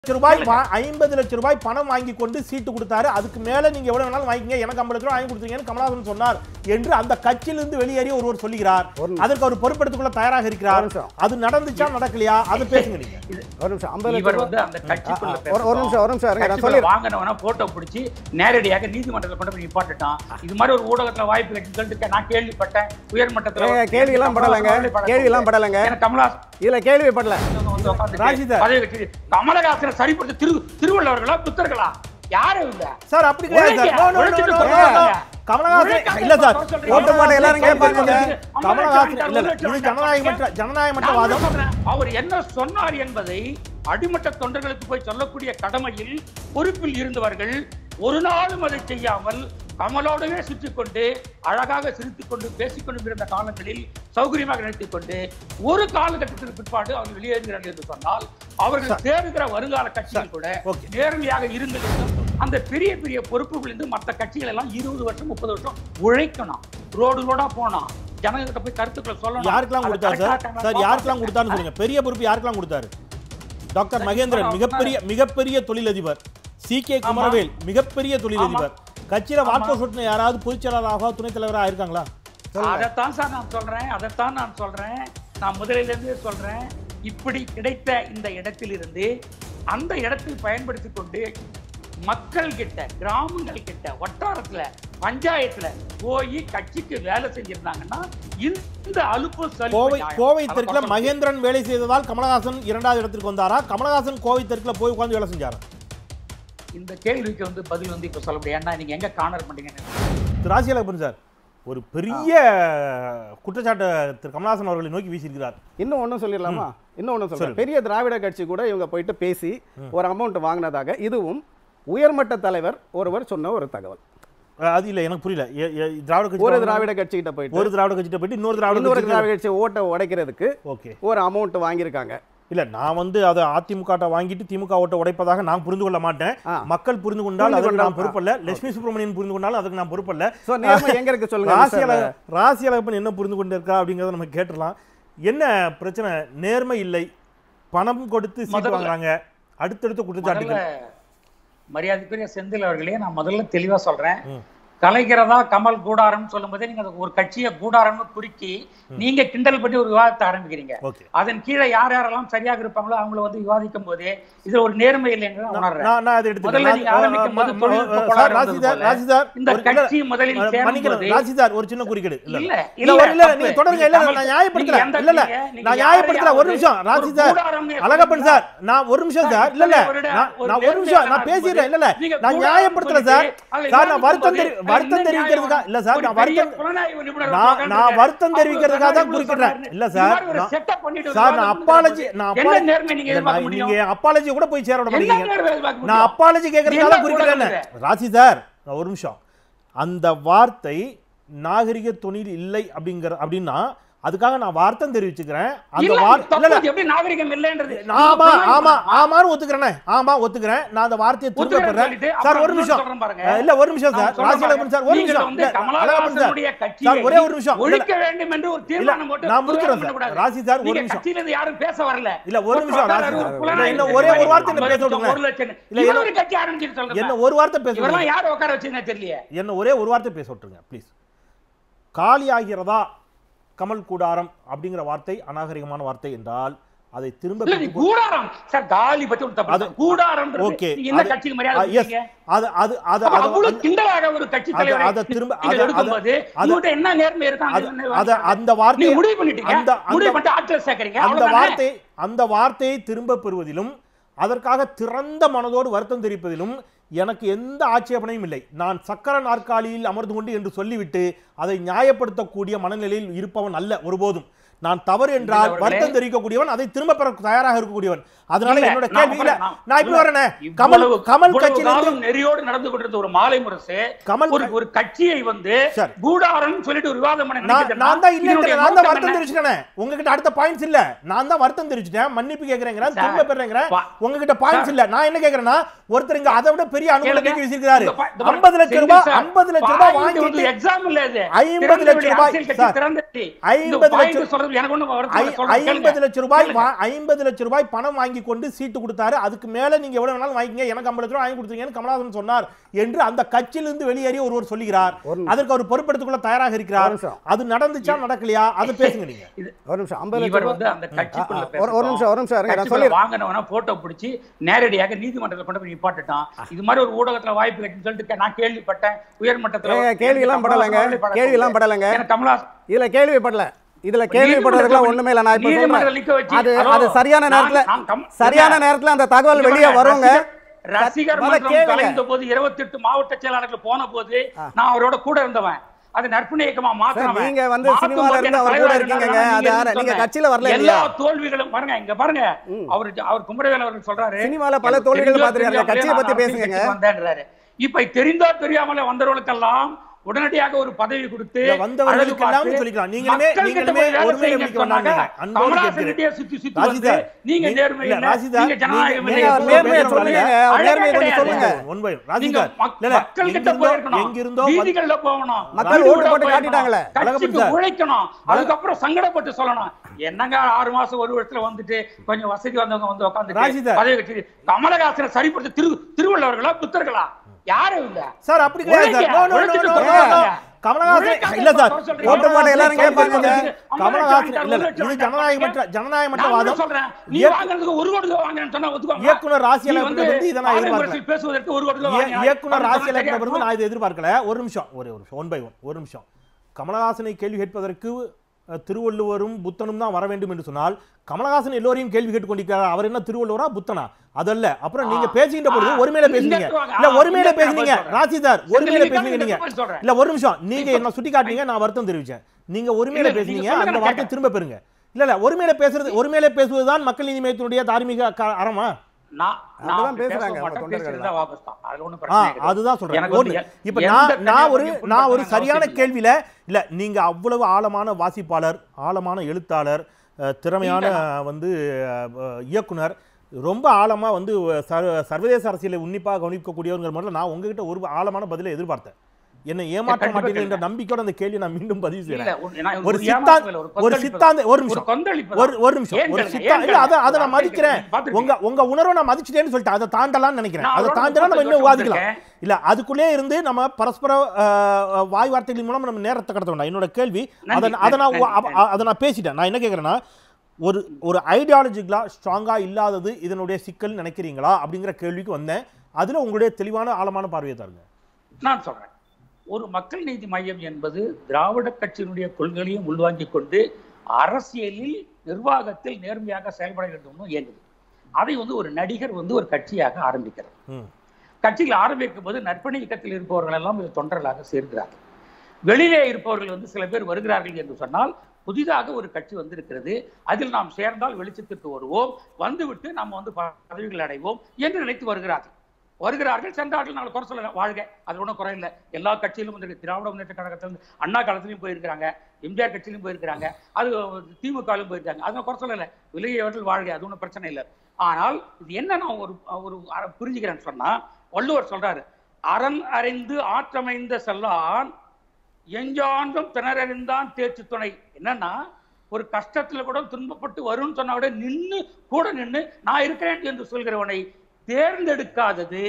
லட்ச ரூபாய் வா- ஐம்பது லட்ச ரூபாய் பணம் வாங்கி கொண்டு சீட்டு கொடுத்தாரு அதுக்கு மேல நீங்க எவ்வளவு வேணாலும் வாங்கிங்க எனக்கு ஐம்பது லட்ச ரூபாய் வாங்கி கொடுத்தீங்கன்னு கமலஹாசன் சொன்னார் என்று அந்த கட்சியிலிருந்து வெளியேறி ஒருவர் சொல்லுகிறார் ஒரு அதற்கு அவர் பொறுப்பெடுத்துக் கொள்ள தயாராக இருக்கிறார் ஒரு நிமிஷம். அது நடந்துச்சா நடக்கலையா அது பேசுங்க நீங்க ஒரு நிமிஷம் ஐம்பது லட்சம் இவர் ரூபாய். வந்து அந்த கட்சிக்குள்ள ஆ, ஒரு- ஒரு நிமிஷம் ஒரு நிமிஷம் இருங்க நான் கட்சிக்குள்ள சொல்லிடுறேன் வாங்கினவன போட்டோ பிடிச்சி நேரடியாக நீதிமன்றத்தில் கொண்டு போய் நிப்பாட்டுட்டான் இது மாதிரி ஒரு ஊடகத்துல வாய்ப்பு கிடைச்சு சொல்லிட்டு நான் கேள்விப்பட்டேன் உயர்மட்டத்துல ஏங்க, கேள்வி எல்லாம் படலைங்க. கேள்வி எல்லாம் படலைங்க. எனக்கு கமலஹாசன் இதுல கேள்விப்படல வந்து உட்கார்ந்துட்டு ராஜிதர். பதவி கட்சி கமலஹாசனை சரிப்படுத்த திரு திருவள்ளுவர்களா புத்தர்களா யாரு இவங்க சார் அப்படி கிடையாது சார் No, no, no, உழைச்சிட்டு no, no, சொல்றாங்க. no. கமலஹாசன் உழைக்காத இல்ல சார் சொல்றீங்க. ஓட்டு போட்ட எல்லாரும் கேட்பாங்க கமலஹாசன் கமலஹாசன் இல்ல இல்ல கமலஹாசன் இது ஜனநாயகமற்ற ஜனநாயகமற்ற நான் வாதம் சொல்றேன், அவர் என்ன சொன்னார் என்பதை அடிமட்ட தொண்டர்களுக்கு போய் சொல்லக்கூடிய கடமையில் பொறுப்பில் இருந்தவர்கள் ஒரு நாளும் அதை செய்யாமல் கமலோடவே சுற்றிக் கொண்டு அழகாக சிரித்துக் கொண்டு பேசிக்கொண்டு இருந்த காலங்களில் சௌகரியமாக நினைத்துக் கொண்டு ஒரு காலகட்டத்திற்கு பிற்பாடு அவர்கள் வெளியேறுகிறார்கள் என்று சொன்னால் அவர்கள் சேருகிற வருங்கால கட்சிகள் கூட Okay. நேர்மையாக இருங்கள் என்றும் அந்த பெரிய பெரிய பொறுப்புகள் இருந்து மற்ற கட்சிகள் எல்லாம் இருபது வருஷம் முப்பது வருஷம் உழைக்கணும் ரோடு ரோடா போனோம் ஜனங்கிட்ட போய் கருத்துக்களை சொல்லணும் யாருக்கெல்லாம் அதை கொடுத்தாரு சார் correct ஆ சார் யாருக்கெல்லாம் கொடுத்தாருன்னு சொல்லுங்க பெரிய பொறுப்பு யாருக்கெல்லாம் கொடுத்தாரு டாக்டர் மகேந்திரன் மிகப்பெரிய மிகப்பெரிய தொழிலதிபர் சி கே குமரவேல் மிகப்பெரிய தொழிலதிபர் கட்சியில வாட்கோ சுட்டின யாராவது பொதுச் செயலாளராக துணைத் தலைவராக இருக்காங்களா அதைத்தான் சார் நான் சொல்றேன் அதைத்தான் நான் சொல்றேன் நான் முதலில இருந்தே சொல்றேன் இப்படி கிடைத்த இந்த இடத்திலிருந்து அந்த இடத்தை பயன்படுத்தி கொண்டு மக்கள் கிட்ட கிராமங்கள் கிட்ட வட்டாரத்துல பஞ்சாயத்துல போய் கட்சிக்கு வேலை செஞ்சிருந்தாங்கன்னா இந்த அலுப்பு சலிப்பு கோவை நியாயம். கோவை அதை தெற்குல பக்கம் மகேந்திரன் வேலை செய்ததால் கமலஹாசன் இரண்டாவது இடத்திற்கு வந்தாரா கமலஹாசன் கோவை தெற்குல போய் உட்கார்ந்து வேலை செஞ்சாரா இந்த கேள்விக்கு வந்து பதில் வந்து இப்ப சொல்ல முடியாது ஏன்னா நீங்க எங்க கார்னர் பண்ணீங்கன்னு திரு ராசியலப்பன் சார் ஒரு பெரிய குற்றச்சாட்டை திரு கமலஹாசன் அவர்களை நோக்கி வீசியிருக்கிறார் இன்னும் ஒண்ணும் சொல்லிடலாமா இன்னும் ஒண்ணும் சொல்றேன் பெரிய திராவிட கட்சி கூட இவங்க போயிட்டு பேசி ஒரு அமௌண்ட் வாங்கினதாக இதுவும் உயர்மட்ட தலைவர் ஒருவர் சொன்ன ஒரு தகவல் அஹ் அது இல்ல எனக்கு புரியல எ- எ- திராவிட கட்சி ஒரு திராவிட கட்சிகிட்ட போயிட்டு ஒரு திராவிட கட்சிட்ட போயிட்டு இன்னொரு திராவிட இன்னொரு கட்சி திராவிட கட்சி ஓட்டை உடைக்கிறதுக்கு ஓகே ஒரு அமௌண்ட் வாங்கியிருக்காங்க இல்ல நான் வந்து அதை அதிமுக ட்ட வாங்கிட்டு திமுக ஓட்ட உடைப்பதாக நான் புரிந்து கொள்ள மாட்டேன் ஆ. மக்கள் புரிந்து கொண்டால் புரிந்து அதற்கு நான் கொண்டால், பொறுப்பல்ல லட்சுமி சுப்பிரமணியன் புரிந்து கொண்டாலும் அதுக்கு நான் பொறுப்பல்ல சோ நேர்மை எங்க இருக்கு சொல்லுங்க ராசி மிஸ்டர் அழக ராசி அழகப்பன் என்ன புரிந்து கொண்டிருக்கா அப்படிங்கறத நம்ம கேட்டுடலாம் என்ன பிரச்சனை நேர்மை இல்லை பணம் கொடுத்து சீட்டு முதல்ல- வாங்குறாங்க அடுத்தடுத்த முதல்ல குற்றச்சாட்டுகள் மரியாதைக்குரிய செந்தில் அவர்களே நான் முதல்ல தெளிவா சொல்றேன் ம். கலைக்கிறதா கமல் கூடாரம் சொல்லும்போதே நீங்க அது ஒரு கட்சியை கூடாரம்னு குறுக்கி நீங்க கிண்டல் பண்ணி ஒரு விவாதத்தை ஆரம்பிக்கிறீங்க ஓகே அதன் கீழே யார் யாரெல்லாம் சரியாக இருப்பாங்களோ அவங்கள வந்து விவாதிக்கும் போது இதுல ஒரு நேர்மை இல்லைன்னு நான் உணர்றேன் நான் நான் அதை முதல்ல நீங்க ஆரம்பிக்கும் போது தொழில்நுட்ப கோளாறு ராசி இருந்தது சார் போல. ராசி சார் இந்த ஒரு- இல்ல, கட்சி முதலில் அஹ், சேரும் மன்னிக்கணும் போது ராசி சார் ஒரு சின்ன குறுக்கீடு இல்ல இல்ல இல்ல இல்ல ஒரு இல்ல தப்பு. நீங்க தொடருங்க இல்ல நீங்க நான் தமிழ்- நியாயப்படுத்தல நீங்க இல்ல இல்ல எந்த- நீங்க நான் நியாயப்படுத்தல ஒரு யாரையாவது நிமிஷம் ராசி ஒரு சார் கூடாரம்னு அழகப்பன் சார் சொல்றீங்களா? நான் ஒரு நிமிஷம் சார் இல்ல இல்ல நான் நான் ஒரு நிமிஷம் நான் பேசிடுறேன் இல்ல இல்ல நீங்க நான் கூடாரம் நியாயப்படுத்தல சார் சொல்லிட்டு, அதுல சார் நான் விவாதிக்கும் வருத்தம் போது, தெரி அது வருத்தம் என்ன தெரிவிக்கிறதுக்கா நியாயம்? இல்ல சார் ஒரு நான் பெரிய வருத்தம் புலனாய்வு நிபுணர் நான் உட்கார்ந்து நான் வருத்தம் அவர் தெரிவிக்கிறதுக்காக தான் சொன்னாரு, குறிப்பிடுறேன் சொன்னாரு. இல்ல இந்த சார் மாதிரி ஒரு நான் setup பண்ணிட்டு சார் நான் விவாதம் அப்பாலஜி பண்ணும்போது நான் என்ன apology- நேர்மை நீங்க இல்ல, எதிர்பார்க்க நான் முடியும்? நீங்க அப்பாலஜி கூட போய் சேர விட என்ன மாட்டீங்க நேர்மை எதிர்பார்க்க நான் முடியும்? அப்பாலஜி கேட்கறதுக்காக என்ன குறிப்பிட்டேன் கூடாரம் ராசி சார் நான் ஒரு நிமிஷம் அந்த வார்த்தை நாகரிக துணில் இல்லை அப்படிங்கிற அப்படின்னா அதுக்காக நான் வார்த்தம் தெரிவிச்சுக்கிறேன் அந்த இல்ல, வார்த்தை இல்ல, இல்ல தப்பு, எப்படி நாகரிகம் இல்லைன்றது ஆமா நீங்க ஆமா புலனாய்வு ஆமான்னு ஒத்துக்கிறேனே ஆமா ஒத்துக்கிறேன் நான் அந்த வார்த்தையை திரும்ப ஒத்துக்கிறேன்னு பெறேன் சொல்லிட்டு, சார் அப்புறம் ஒரு நிமிஷம் சொல்றேன் பாருங்க. அஹ், இல்ல ஒரு நிமிஷம் சார் நான் சொல்றேன் ராசி அழகப்பன் சார் ஒரு நீங்க நிமிஷம் வந்து இல்ல, அழகப்பன் சார் கமலஹாசனுடைய கட்சியை சார் ஒரே ஒரு நிமிஷம் இல்ல, ஒழிக்க வேண்டும் என்று ஒரு இல்ல தீர்மானம் போட்டு நான் முடிக்கிறேன் புலனாய்வு சார் பண்ணக்கூடாது. ராசி சார் ஒரு நீங்க நிமிஷம் கட்சியில இருந்து யாரும் பேச வரல இல்ல ஒரு நிமிஷம் ராசி ஒரு சார் புலனாய்வு இல்ல, இன்னும் ஒரே ஒரு வார்த்தை என்ன பேச ஐம்பது லட்சம், விடுங்க ஒரு லட்சம். இல்ல, இவர் என்ன- ஒரு கட்சி ஆரம்பிச்சிட்டு சொல்லுங்க என்ன ஒரு வார்த்தை பேச இவரெல்லாம் விடுங்க. யார் உட்கார வச்சிருந்தா தெரியலையே என்ன ஒரே ஒரு வார்த்தை பேச விட்டுருங்க ப்ளீஸ் காலி ஆகிறதா கமல் கூடாரம் அப்படிங்கிற வார்த்தை அநாகரிகமான வார்த்தை என்றால் அதை திரும்ப இல்ல நீ பெற்றுக்கொ- கூடாரம் சார் காலி பத்தி ஒரு தப்பு அது- இல்ல. கூடாரம் ஓகே நீங்க என்ன அது- கட்சிக்கு மரியாதை ஆ, yes. கொடுத்தீங்க? அது அது அது அப்ப அது- அவ்வளவு கிண்டலாக ஒரு கட்சி அது- தலைவரை அதை திரும்ப- நீங்கள் அது- எடுக்கும்போது அது- உங்கள்ட்ட என்ன நேர்மை இருக்கு அது- அது அது- அந்த வார்த்தை நீங்க முடிவு பண்ணிட்டீங்க அந்த- அந்த- முடிவு பண்ணிட்டு ஆட்கள் சேர்க்கறீங்க அந்த அவ்வளவுதானே? வார்த்தை அந்த வார்த்தையை திரும்ப பெறுவதிலும் அதற்காக திறந்த மனதோடு வருத்தம் தெரிவிப்பதிலும் எனக்கு எந்த ஆட்சேபனையும் இல்லை நான் சக்கர நாற்காலியில் அமர்ந்து கொண்டு என்று சொல்லிவிட்டு அதை நியாயப்படுத்தக்கூடிய மனநிலையில் இருப்பவன் அல்ல ஒருபோதும் நான் தவறு என்றால் அவர்களே. வருத்தம் தெரிவிக்கக்கூடியவன் அதை திரும்ப பெற தயாராக இருக்கக்கூடியவன் அதனால இல்ல, என்னோட நான் கேள்வி இல்ல நான் நான் இப்படி இல்ல, வரேனே கமல் இவ்வளவு- கமல் இவ்வளவு கட்சியிலிருந்து காலம் நெறியோடு நடந்து கொண்டிருந்த ஒரு மாலை முரசு கமல் ஒரு ஒரு கட்சியை வந்து சரி. கூடாரம் சொல்லிட்டு ஒரு விவாதம் பண்ண நான் நினைக்கிறேன்னா, நான் தான் இல்ல இதனுடைய நான் தான் நோக்கம் வருத்தம் என்ன? தெரிவிச்சிட்டேன் உங்ககிட்ட அடுத்த பாயிண்ட்ஸ் இல்ல நான் தான் வருத்தம் தெரிவிச்சிட்டேன் மன்னிப்பு கேக்குறேங்கிறேன் சார், திரும்ப பெறேங்கிறேன் பா- உங்ககிட்ட பாயிண்ட்ஸ் இல்ல நான் என்ன கேக்குறேன்னா ஒருத்தர் இங்க அதை விட பெரிய அனுகூலம் கேளுங்க. தூக்கி வீசிருக்காரு இந்த பா- இந்த பாருங்க, 50 லட்சம் செந்தில் ரூபாய் சார், 50 லட்சம் ரூபாய் point வந்து வாங்கிட்டு exam இல்ல இது. 50 திறந்த லட்சம் வெளி ரூபாய் அரசியல் கட்சி சார், திறந்த வெளி. 50 இந்த point லட்சம் சொல்றது வருத்தம் எனக்கு ஒண்ணு வருத்தம் ஐ- இல்லை, சொல்றேன், கேளுங்க. ஐம்பது லட்சம் ரூபாய் கேளுங்க. வா- ஐம்பது லட்சம் ரூபாய் பணம் வாங்கி கொண்டு சீட்டு கொடுத்தாரு அதுக்கு மேல நீங்க எவ்வளவு வேணாலும் வாங்கிங்க எனக்கு ஐம்பது லட்சம் ரூபாய் வாங்கி கொடுத்தீங்கன்னு கமலஹாசன் சொன்னார் என்று அந்த கட்சியிலிருந்து வெளியேறி ஒருவர் சொல்லுகிறார் ஒரு அதற்கு அவர் பொறுப்பெடுத்துக் கொள்ள தயாராக இருக்கிறார் ஒரு நிமிஷம். அது நடந்துச்சா நடக்கலையா அது பேசுங்க நீங்க ஒரு நிமிஷம் ஐம்பது இவர் லட்சம் வந்து அந்த கட்சிக்குள்ள ஆ, ஒரு- ஒரு நிமிஷம், ஒரு நிமிஷம் இருங்க, நான் சொல்லிடுறேன். வாங்கினவன போட்டோ பிடிச்சி நேரடியாக நீதிமன்றத்தில் கொண்டு போய் நிப்பாட்டுட்டான் இது மாதிரி ஒரு ஊடகத்துல வாய்ப்பு கிடைச்சுன்னு சொல்லிட்டு நான் கேள்விப்பட்டேன் உயர்மட்டத்துல ஏங்க, கேள்வி எல்லாம் படலைங்க. கமலஹாசன் கேள்வி எல்லாம் படலைங்க. எனக்கு கமலஹாசன் இதுல கேள்விப்படல இதுல கேள்விப்படுறதுக்குலாம் ஒண்ணுமே இல்ல நான் இப்ப நீதிமன்றத்தில் நிக்க சொல்றேன் வச்சு, அது ஹலோ, அது சரியான நான்- நேரத்துல நான் கம்- சரியான இல்ல. நேரத்துல அந்த தகவல் இங்க வெளியே பாருங்க, வருங்க ரசிகர் ரசிகர் முதல்ல மன்றம் கேளுங்க. கலைந்த போது 28 மாவட்ட செயலாளர்கள் போன போது நான் அவரோட கூட இருந்தவன் அது நற்பணி இயக்கமா மாத்தினவன் நீங்க வந்து மாத்தும் சினிமால போது இருந்து எனக்கு அவர் கூட தலைவரா இருக்கீங்க இருந்தாருன்னா அது யார- நீங்க நீங்க சொன்னேன். கட்சியில வரல எல்லா இல்லையா தோல்விகளும் பாருங்க இங்க பாருங்க அவர் அவர் குமரவேல் அவர்கள் சொல்றாரு சினிமால பல எனக்கு தோல்விகள் தெரிஞ்சோ பார்த்திருக்காங்க. தெரியாமலே கட்சியை நான் பத்தி அரசியல் பேசுங்க. கட்சிக்கு வந்தேன்றாரு. இப்ப தெரிந்தோ தெரியாமலே வந்தவர்களுக்கெல்லாம் உடனடியாக ஒரு பதவி கொடுத்து இல்ல, வந்தவர்களுக்கு அழகு பார்த்து, எல்லாம் சொல்லிக்கலாம். நீங்களுமே- மக்கள் கிட்ட நீங்களுமே போய் வேலை ஒருமையில செய்யுங்கன்னு நிக்க வேண்டாம் சொன்னாங்க. நீங்க. அன்போடு கமலஹாசன் கேட்கிறேன். கிட்டயே சுத்தி சுத்தி ராஜிதா, வந்து, நீங்க நீங்க- நேர்மை இல்ல, இல்லை, ராஜிதா, நீங்க ஜனநாயகம் நீங்க- இல்லை, நீங்க நீங்க சொல்றது நேர்மையை பேசுறது சொல்லுங்க இல்ல. அவர் அழகே நேர்மையை கொஞ்சம் கிடையாது. சொல்லுங்க ஒன் பை ஒன். நீங்க ராஜிதா, மக்- இல்ல, இல்ல, மக்கள் கிட்ட எங்கிருந்தோ- போயிருக்கணும். எங்கிருந்தோ வந்து- வீதிகள்ல போகணும். மக்கள் வீடு ஓட்டு வீடா போட்டு போயிருக்கணும். காட்டிட்டாங்களே. அழகப்பன் கட்சிக்கு சார். உழைக்கணும் அதுக்கப்புறம் சங்கடப்பட்டு சொல்லணும் என்னங்க ஆறு மாசம் ஒரு வருஷத்துல வந்துட்டு கொஞ்சம் வசதி வந்தவங்க வந்து ராஜிதா. உட்காந்து பதவி கட்சி கமலஹாசனை சரிப்படுத்த திரு திருவள்ளுவர்களா புத்தர்களா யாரும் இல்ல சார் அப்படி கிடையாது சார் உழைக்க, நோ நோ நோ உழைச்சிட்டு நோ போறாங்க. கமலஹாசன் உழைக்காத இல்ல சார் குறை சொல்றீங்க. ஓட்டு போட்ட எல்லாரும் கேட்பாங்க சொல்றது சார். கமலஹாசன் இல்ல இல்ல ஐம்பது இது லட்சம் ஜனநாயகமற்ற ஜனநாயகமற்ற நான் வாதம் கூட சொல்றேன் நீ இயக்கு- வாங்குறதுக்கு ஒரு கோடி ரூபாய் வாங்குறேன்னு சொன்னா ஒத்துக்கோங்க. இயக்குனர் ராசியல் நீ வந்து வந்து இதை நான் ஆலய எதிர்பார்க்கல. முரசில் பேசுவதற்கு ஒரு கோடி ரூபாய் இய- வாங்கினா- இயக்குனர் அது ராசியல் சரியா இருந்து நான் இதை எதிர்பார்க்கல ஒரு நிமிஷம் ஒரே ஒரு நிமிஷம் ஒன் பை ஒன் ஒரு நிமிஷம் கமலஹாசனை கேள்வி கேட்பதற்கு அஹ், திருவள்ளுவரும் புத்தனும் தான் வர வேண்டும் என்று சொன்னால் கமலஹாசன் எல்லோரையும் கேள்வி கேட்டுக் கொண்டிருக்கிறார் அவர் என்ன திருவள்ளுவரா புத்தனா அதல்ல அப்புறம் நீங்க ஆ. பேசுகின்ற பொழுது ஆ. ஒருமையில இங்க பேசுனீங்க வாங்க. இல்ல ஆ, ஒருமையில இங்க பேசுனீங்க நான் சொல்றேன். ராசிதார் ஒருமையில செந்தில் பேசுனீங்க இங்க நீங்க பதில் சொல்றேன். இல்ல ஒரு நிமிஷம் நீங்க இப்ப- என்ன சுட்டி காட்டுனீங்க நான் வருத்தம் தெரிவிச்சேன் நீங்க ஒருமையில இல்ல, நீங்க பேசுனீங்க சொல்லுங்க, அந்த நான் வார்த்தை கேட்கறேன். திரும்ப பெறுங்க இல்ல இல்ல ஒருமையில பேசுறது ஒருமையில பேசுவதுதான் மக்கள் நீதி மையத்தினுடைய தார்மீக க- அறமா நான் நான் அப்படிதான் அப்படி பேச பேசுறாங்க அவங்க மாட்டேன், தொண்டர்கள் பேசியிருந்தா வாபஸ் தான். அதுல ஒண்ணும் ஆ, பிரச்சனை கிடையாது. அதுதான் சொல்றேன் எனக்கு வந்து ஒண்ணு. எ- இப்ப எந்த நான் தனியார் நான் ஒரு பணியும் நான் ஒரு புண்படுத்தணும்னு சரியான அவசியம் இல்லை. கேள்வியில இல்ல நீங்க அவ்வளவு ஆழமான வாசிப்பாளர் ஆழமான எழுத்தாளர் அஹ், திறமையான வந்து அஹ், இயக்குனர் ரொம்ப ஆழமா வந்து சர்வ- சர்வதேச அரசியலை உன்னிப்பாக கவனிக்கக்கூடியவங்க முதல்ல நான் உங்ககிட்ட ஒரு ஆழமான பதிலை எதிர்பார்த்தேன் என்னை ஏமாற்ற கண்டிப்பா மாட்டீர்கள் என்ற கேளுங்க. நம்பிக்கையோட அந்த கேள்வி நான் மீண்டும் பதிவு இல்ல, செய்யறேன் ஒரு- நான் ஒரு ஒரு சித்தாந்த ஏமாற்றம் இல்ல, ஒரு ஒரு கொந்தளிப்பு சித்தாந்த ஒரு ஒரு நிமிஷம் கொந்தளிப்பு ஒரு தான். ஒரு நிமிஷம் ஏன் ஒரு கேளுங்க, சித்தா ஏன் இல்ல அதை அதை கேளுங்க. நான் மதிக்கிறேன் நீங்க பார்த்திருக்கீங்க. உங்க உங்க உணர்வை நான் மதிச்சிட்டேன்னு சொல்லிட்டு அதை தாண்டலாம்னு நினைக்கிறேன் நான் அதை அவரோட தாண்டலாம் நம்ம இன்னும் முப்பது விவாதிக்கலாம் வருஷம் இல்ல அதுக்குள்ளே இருந்து நம்ம பரஸ்பர அஹ், வாய் வார்த்தைகளின் மூலம் நம்ம நேரத்தை கடத்த வேண்டாம் என்னோட கேள்வி அதை நன்றி, அதை நான் நன்றி, அ- அ- அதை நான் பேசிட்டேன் நான் என்ன கேட்குறேன்னா ஒரு ஒரு ஐடியாலஜிக்கலா ஸ்ட்ராங்கா இல்லாதது இதனுடைய சிக்கல் நினைக்கிறீங்களா அப்படிங்கிற கேள்விக்கு வந்தேன் அதுல உங்களுடைய தெளிவான ஆழமான பார்வையை தாருங்க நான் சொல்றேன் ஒரு மக்கள் நீதி மையம் என்பது திராவிட கட்சியினுடைய கொள்கைகளையும் உள்வாங்கிக் கொண்டு அரசியலில் நிர்வாகத்தில் நேர்மையாக செயல்பட வேண்டும்னு இயங்குது அதை வந்து ஒரு நடிகர் வந்து ஒரு கட்சியாக ஆரம்பிக்கிறார் ம். கட்சியில் ஆரம்பிக்கும் போது நற்பணி இயக்கத்தில் இருப்பவர்கள் எல்லாம் இது தொண்டர்களாக சேர்க்கிறார்கள் வெளியே இருப்பவர்கள் வந்து சில பேர் வருகிறார்கள் என்று சொன்னால் புதிதாக ஒரு கட்சி வந்திருக்கிறது அதில் நாம் சேர்ந்தால் வெளிச்சத்திற்கு வருவோம் வந்துவிட்டு நாம் வந்து பதவிகள் அடைவோம் என்று நினைத்து வருகிறார்கள் வருகிறார்கள் சென்றார்கள் நாங்கள் குறை சொல்ல வாழ்க அது ஒன்றும் குறை இல்லை எல்லா கட்சியிலும் வந்து திராவிட முன்னேற்ற கழகத்திலிருந்து அண்ணா காலத்திலையும் போயிருக்கிறாங்க எம்ஜிஆர் கட்சியிலும் போயிருக்கிறாங்க அது திமுகவிலும் போயிருக்காங்க அதை குறை சொல்லலை விலகியவர்கள் வாழ்க அது ஒன்றும் பிரச்சனை இல்லை ஆனால் இது என்ன நான் ஒரு ஒரு அற- புரிஞ்சுக்கிறேன்னு சொன்னா வள்ளுவர் சொல்றாரு அரண் அறிந்து ஆற்றமைந்த செல்லான் எஞ்சாண்டும் திணறறிந்தான் தேர்ச்சி துணை என்னன்னா ஒரு கஷ்டத்துல கூட துன்பப்பட்டு வரும்னு சொன்னா கூட நின்னு கூட நின்னு நான் இருக்கிறேன் என்று சொல்கிறவனை தேர்ந்தெடுக்காதது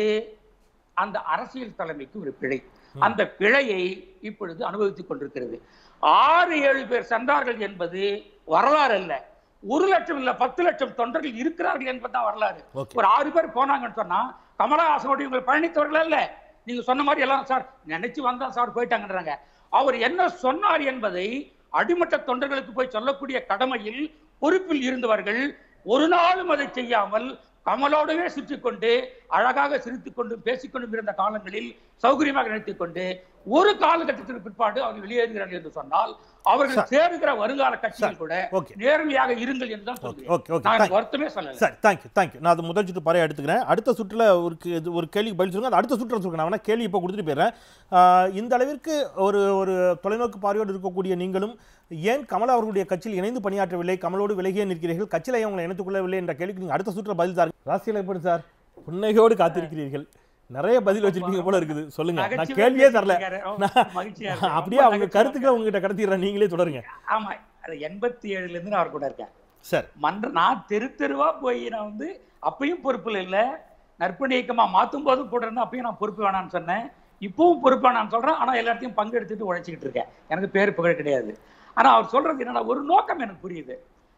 அந்த அரசியல் தலைமைக்கு ஒரு பிழை அந்த பிழையை இப்பொழுது அனுபவித்துக் கொண்டிருக்கிறது ஆறு ஏழு பேர் சென்றார்கள் என்பது வரலாறு அல்ல ஒரு லட்சம் இல்ல பத்து லட்சம் தொண்டர்கள் இருக்கிறார்கள் என்பதுதான் வரலாறு Okay. ஒரு ஆறு பேர் போனாங்கன்னு சொன்னா கமலஹாசனோட இவங்களை பயணித்தவர்கள் அல்ல நீங்க சொன்ன மாதிரி எல்லாம் சார் நினைச்சு வந்தா சார் போயிட்டாங்கன்றாங்க அவர் என்ன சொன்னார் என்பதை அடிமட்ட தொண்டர்களுக்கு போய் சொல்லக்கூடிய கடமையில் பொறுப்பில் இருந்தவர்கள் ஒரு நாளும் அதை செய்யாமல் கமலோடவே சுற்றி கொண்டு அழகாக சிரித்துக் கொண்டு பேசிக்கொண்டும் இருந்த காலங்களில் சௌகரியமாக நினைத்துக் கொண்டு ஒரு காலகட்டத்திற்கு பிற்பாடு அவர்கள் வெளியேறுகிறார்கள் என்று சொன்னால் அவர்கள் சேருகிற வருங்கால கட்சிகள் கூட Okay. நேர்மையாக இருங்கள் என்று தான் Okay, சொல்கிறேன் okay, okay. நான் Thank- வருத்தமே சொல்லல சரி தேங்க்யூ தேங்க்யூ நான் அது முதல் சுற்று பறைய எடுத்துக்கிறேன் அடுத்த சுற்றுல ஒரு கே- இது ஒரு கேள்விக்கு பதில் சொல்லுங்க அது அடுத்த சுற்றுல சொல்லுங்க நான் வேணா கேள்வி இப்போ கொடுத்துட்டு போயிடுறேன் ஆஹ் இந்த அளவிற்கு ஒரு ஒரு தொலைநோக்கு பார்வையோடு இருக்கக்கூடிய நீங்களும் ஏன் கமல் அவர்களுடைய கட்சியில் இணைந்து பணியாற்றவில்லை கமலோடு விலகியே நிற்கிறீர்கள் கட்சியில் ஏன் உங்களை இணைத்துக் கொள்ளவில்லை என்ற கேள்விக்கு நீங்கள் அடுத்த சுற்றுல பதில் தாருங்க ராசியில் எப்படி சார் புன்னகையோடு காத்திருக்கிறீர்கள் நிறைய பதில் வச்சிருப்பீங்க போல இருக்குது சொல்லுங்க நான் நகைச்சுவை கேள்வியே தரல பேசியிருக்காரு. ஓ, நான் மகிழ்ச்சியா இருக்கு. அப்படியே ரொம்ப அவங்க நகைச்சுவை கருத்துக்களை உங்ககிட்ட கடத்திடுறேன் நீங்களே தொடருங்க ஆமா அது எண்பத்தி ஏழுல இருந்து நான் அவர் கூட இருக்கேன் சரி மன்ற நான் தெரு தெருவா போய் நான் வந்து அப்பயும் பொறுப்புல இல்ல நற்பணி இயக்கமா மாத்தும் போதும் கூட இருந்து அப்பயும் நான் பொறுப்பு வேணாம்னு சொன்னேன் இப்பவும் பொறுப்பு வேணாம்னு சொல்றேன் ஆனா எல்லாத்தையும் பங்கெடுத்துட்டு உழைச்சிக்கிட்டு இருக்கேன் எனக்கு பேர் புகழ் கிடையாது ஆனா அவர் சொல்றது என்னன்னா ஒரு நோக்கம் எனக்கு புரியுது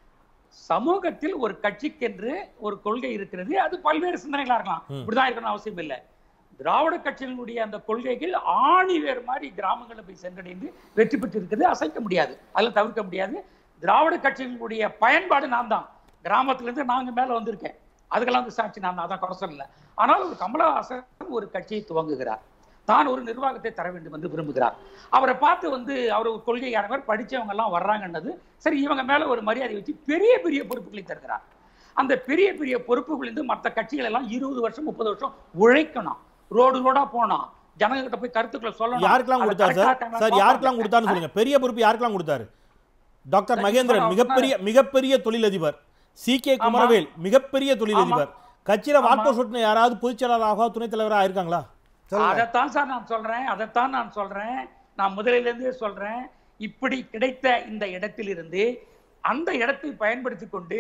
சமூகத்தில் ஒரு கட்சிக்கென்று ஒரு கொள்கை இருக்கிறது அது பல்வேறு சிந்தனைகளா இருக்கலாம் ம். இப்படிதான் இருக்கணும் அவசியம் இல்லை திராவிட கட்சியினுடைய அந்த கொள்கைகள் ஆணி வேறு மாதிரி கிராமங்களில் போய் சென்றடைந்து வெற்றி பெற்று இருக்கிறது அசைக்க முடியாது அதில் தவிர்க்க முடியாது திராவிட கட்சியினுடைய பயன்பாடு நான் தான் கிராமத்துல இருந்து நாங்க மேல வந்திருக்கேன் அதுக்கெல்லாம் வந்து சாட்சி நான் தான் அதான் குறை சொல்லல ஆனால் ஒரு கமலஹாசன் ஒரு கட்சியை துவங்குகிறார் தான் ஒரு நிர்வாகத்தை தர வேண்டும் என்று விரும்புகிறார் அவரை பார்த்து வந்து அவர் ஒரு கொள்கையானவர் படிச்சவங்க எல்லாம் வர்றாங்கன்னது சரி இவங்க மேல ஒரு மரியாதை வச்சு பெரிய பெரிய பொறுப்புகளை தருகிறார் அந்த பெரிய பெரிய பொறுப்புகள் இருந்து மற்ற கட்சிகள் எல்லாம் இருபது வருஷம் முப்பது வருஷம் உழைக்கணும் ரோடு ரோடா போனோம் ஜனங்க கிட்ட போய் கருத்துக்களை சொல்லணும் யாருக்கெல்லாம் அதை கொடுத்தாரு correct ஆ சார் இருக்காங்களா சார் யாருக்கெல்லாம் பார்ப்பாங்க. கொடுத்தாருன்னு சொல்லுங்க பெரிய பொறுப்பு யாருக்கெல்லாம் கொடுத்தாரு டாக்டர் சார், மகேந்திரன் இப்ப மிகப்பெரிய மிகப்பெரிய தொழிலதிபர் சி கே ஆமா. குமரவேல் மிகப்பெரிய தொழிலதிபர் கட்சியில ஆமா. வாக்கோ சொட்டின யாராவது பொதுச் செயலாளராக துணைத் தலைவராக இருக்காங்களா சொல்லுங்க அதைத்தான் சார் நான் சொல்றேன் அதைத்தான் நான் சொல்றேன் நான் முதலில இருந்தே சொல்றேன் இப்படி கிடைத்த இந்த இடத்திலிருந்து அந்த இடத்தை பயன்படுத்தி கொண்டு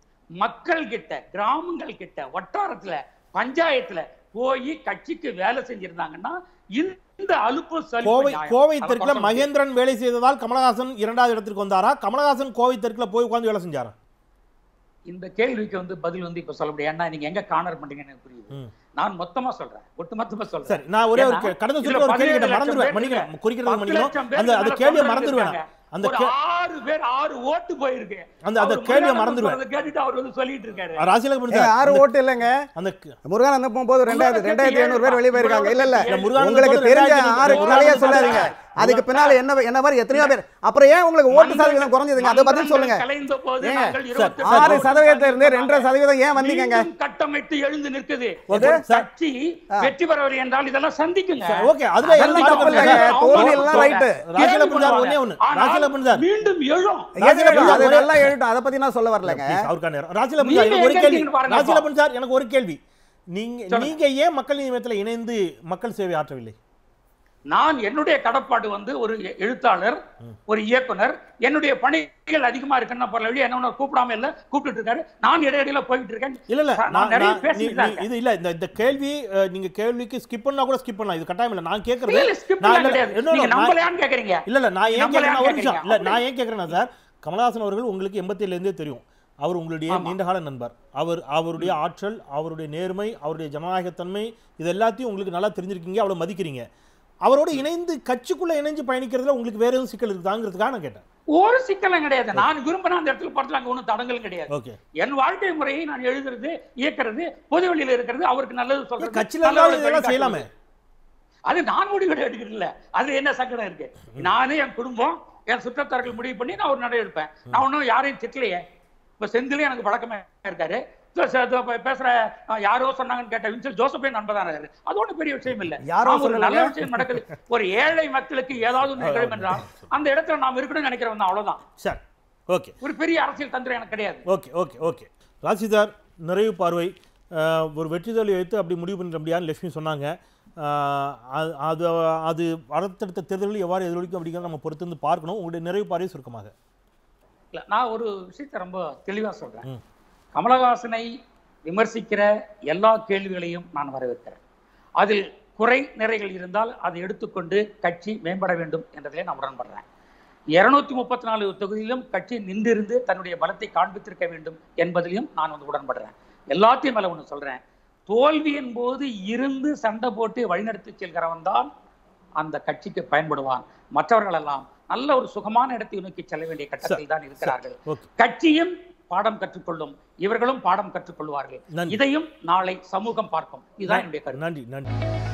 மக்கள் கிட்ட கிராமங்கள் கிட்ட வட்டாரத்துல பஞ்சாயத்துல போய் கட்சிக்கு வேலை செஞ்சிருந்தாங்கன்னா இந்த அலுப்பு சலிப்பு கோவை நியாயம். கோவை அதை தெற்குல குறை சொல்ல முடியாது. மகேந்திரன் வேலை செய்ததால் கமலஹாசன் இரண்டாவது இடத்திற்கு வந்தாரா கமலஹாசன் கோவை தெற்குல போய் உட்கார்ந்து வேலை செஞ்சாரா இந்த கேள்விக்கு வந்து பதில் வந்து இப்ப சொல்ல முடியாது ஏன்னா நீங்க எங்க கார்னர் பண்றீங்கன்னு எனக்கு புரியுது ம். நான் மொத்தமா சொல்றேன் ஒட்டுமொத்தமா சொல்றேன் சரி நான் ஒரே ஒரு ஏன்னா, கே- கடந்த இதுல சுற்று ஒரு கேள்வி பதினேழு கேட்டேன் லட்சம் மறந்துடுவேன் பேர் மன்னிக்கணும் குறிக்கிறது பத்து மன்னிக்கணும் லட்சம் பேர் அந்த அந்த மேல கேள்வியை தொண்டர்கள் மறந்துடுவேன் இருக்காங்க. அந்த ஒரு கே- ஆறு பேர் ஆறு ஓட்டு போயிருக்கு அந்த அந்த அவர் கேள்வியை முருகானந்தம் மறந்துடுவேன் சொல்றதை கேட்டுட்டு அவர் வந்து சொல்லிட்டு இருக்காரு ராசிலகன் ஏங்க, சார் ஆறு ஓட்டு இல்லைங்க அந்த க- முருகானந்தம் போகும்போது ரெண்டாயிரத்தி உங்களோட ரெண்டாயிரத்தி ஐநூறு பேர் வெளியே போயிருக்காங்க இல்ல இல்ல இல்ல, முருகானந்தம் உங்களுக்கு போது தெரிஞ்ச ரெண்டாயிரத்தி ஆறு ஐநூறு கலையா முருகானந்தம் சொல்லாதீங்க சார். அதுக்கு பின்னால என்ன என்ன மாதிரி எத்தனையோ பேர் அப்புறம் ஏன் உங்களுக்கு ஓட்டு சதவீதம் குறைஞ்சதுங்க அதை பதில் சொல்லுங்க கலைந்த போது ஏங்க, நாங்கள் சார், இருபத்தி சார், ஆறு ரெண்டு சதவீதத்துல இருந்து ரெண்டரை சதவீதம் ஏன் வந்தீங்கங்க மீண்டும் கட்டமைத்து எழுந்து நிற்குது ஓகே, ஒரு சார். கட்சி வெற்றி பெறவில்லை என்றால் இதெல்லாம் சந்திக்குங்க சரி, ஓகே அதுல அதெல்லாம் எல்லாம் தப்பு மாற்றம் இல்லைங்க. இல்லை. தோல்வி எல்லாம் ரைட்டு. ராஜலபன் சார் ஒண்ணே ஒண்ணு ஆனால் ராஜலபன் சார் மீண்டும் எழும் ராஜலபன் சார் அது ஒரே- நல்லா எழுட்டும் அதை பத்தி நான் சொல்ல வரலங்க Please, அவருக்கான நேரம். ராஜலபன் நீங்க சார் எனக்கு ஒரு எங்க கேள்வி இருக்கீங்கன்னு பாருங்க ராஜலபன் சார் எனக்கு ஒரு கேள்வி நீங்க சொல்லுங்க. நீங்க ஏன் மக்கள் நீதிமன்றத்தில் இணைந்து மக்கள் சேவை ஆற்றவில்லை நான் என்னுடைய கடப்பாடு வந்து ஒரு எ- எழுத்தாளர் ஒரு இயக்குனர் என்னுடைய பணிகள் அதிகமா இருக்குன்னு நான் பரவாயில்ல என்ன ஒண்ணு கூப்பிடாம இல்ல கூப்பிட்டு இருக்காரு நான் இடையிடையில போயிட்டு இருக்கேன் இல்ல இல்ல நான் நான் நிறைய நான் நீ- பேசிட்டு தான் நீ- இருக்கேன். இது இல்ல இந்த இந்த கேள்வி அஹ், நீங்க கேள்விக்கு ஸ்கிப் பண்ணா கூட ஸ்கிப் பண்ணலாம் இது கட்டாயம் இல்ல நான் கேக்குறது இல்ல, இல்ல, skip நான் எல்லாம் இல்ல, கிடையாது. no, no, நீங்க நான்- நம்பலையான்னு கேக்குறீங்க இல்ல இல்ல நான் ஏன் நம்மள கேக்குறேன்னா ஏன் ஒரு நிமிஷம் கேக்குறீங்க? இல்ல நான் ஏன் கேக்குறேன்னா சார் கமலஹாசன் அவர்கள் உங்களுக்கு எண்பத்தி இருந்தே தெரியும் அவர் உங்களுடைய ஆமா. நீண்டகால நண்பர் அவர் அவருடைய ஆற்றல் அவருடைய நேர்மை அவருடைய ஜனநாயகத்தன்மை இது எல்லாத்தையும் உங்களுக்கு நல்லா தெரிஞ்சிருக்கீங்க அவ்வளவு மதிக்கிறீங்க அவரோடு இணைந்து கட்சிக்குள்ள இணைஞ்சு பயணிக்கிறதுல உங்களுக்கு வேற எதுவும் சிக்கல் இருக்குதாங்கிறதுக்காக நான் கேட்டேன் ஒரு சிக்கலும் கிடையாது நான் விரும்பின அந்த இடத்துல படத்துல அங்க ஒண்ணும் தடங்களும் கிடையாது ஓகே என் வாழ்க்கை முறையை நான் எழுதுறது இயக்கிறது பொது வெளியில இருக்கிறது அவருக்கு நல்லது சொல்றது கட்சியில நல்லவரை இருந்தாலும் இதெல்லாம் வழிகாட்டுறது. செய்யலாமே அது நான் முடிவு எடுக்கிறது இல்ல அது என்ன சங்கடம் இருக்கு நானே என் குடும்பம் என் சுற்றத்தார்கள் முடிவு பண்ணி நான் ஒரு நடை எடுப்பேன் நான் ஒன்றும் யாரையும் திட்டலையே இப்ப செந்திலே எனக்கு பழக்கமே இருக்காரு ச- ச- இதோ இப்ப பேசுற அஹ், யாரோ சொன்னாங்கன்னு கேட்ட வின்சல் ஜோசப்பே நண்பதான இருக்காரு அது ஒண்ணும் பெரிய விஷயம் இல்ல யாரோ நாம் ஒரு நல்ல சொல்லலைங்க. விஷயம் நடக்குது ஒரு ஏழை மக்களுக்கு ஏதாவது ஒண்ணு நிகழும் என்றால் அந்த இடத்துல நாம் இருக்கணும்னு நினைக்கிறவன் தான் அவ்வளவுதான் சரி ஓகே ஒரு பெரிய அரசியல் தந்திரம் எனக்கு கிடையாது ஓகே ஓகே ஓகே ராசிதார் நிறைவு பார்வை அஹ், ஒரு வெற்றி தோல்வி வைத்து அப்படி முடிவு பண்ணிட முடியாதுன்னு லட்சுமி சொன்னாங்க அஹ், அது- அது அது அடுத்தடுத்த தேர்தலில் எவ்வாறு எதிரொலிக்கும் அப்படிங்கிறத நம்ம பொறுத்து வந்து பார்க்கணும் உங்களுடைய நிறைவு பார்வை சுருக்கமாக இல்ல நான் ஒரு விஷயத்தை ரொம்ப தெளிவா சொல்றேன் ம். கமலஹாசனை விமர்சிக்கிற எல்லா கேள்விகளையும் நான் வரவேற்கிறேன் அதில் குறை நிறைகள் இருந்தால் அதை எடுத்துக்கொண்டு கட்சி மேம்பட வேண்டும் என்றதிலே நான் உடன்படுறேன் இருநூத்தி முப்பத்தி நாலு தொகுதியிலும் கட்சி நின்றிருந்து தன்னுடைய பலத்தை காண்பித்திருக்க வேண்டும் என்பதிலும் நான் வந்து உடன்படுறேன் எல்லாத்தையும் மேல ஒண்ணு சொல்றேன் தோல்வியின் போது இருந்து சண்டை போட்டு வழிநடத்தி செல்கிறவன் தான் அந்த கட்சிக்கு பயன்படுவான் மற்றவர்கள் எல்லாம் நல்ல ஒரு சுகமான இடத்தை நோக்கி செல்ல வேண்டிய கட்டத்தில் தான் இருக்கிறார்கள் ஓகே கட்சியும் பாடம் கற்றுக்கொள்ளும் இவர்களும் பாடம் கற்றுக்கொள்வார்கள் நன்றி இதையும் நாளை சமூகம் பார்க்கும் இதுதான் என்னுடைய கருத்து நன்றி நன்றி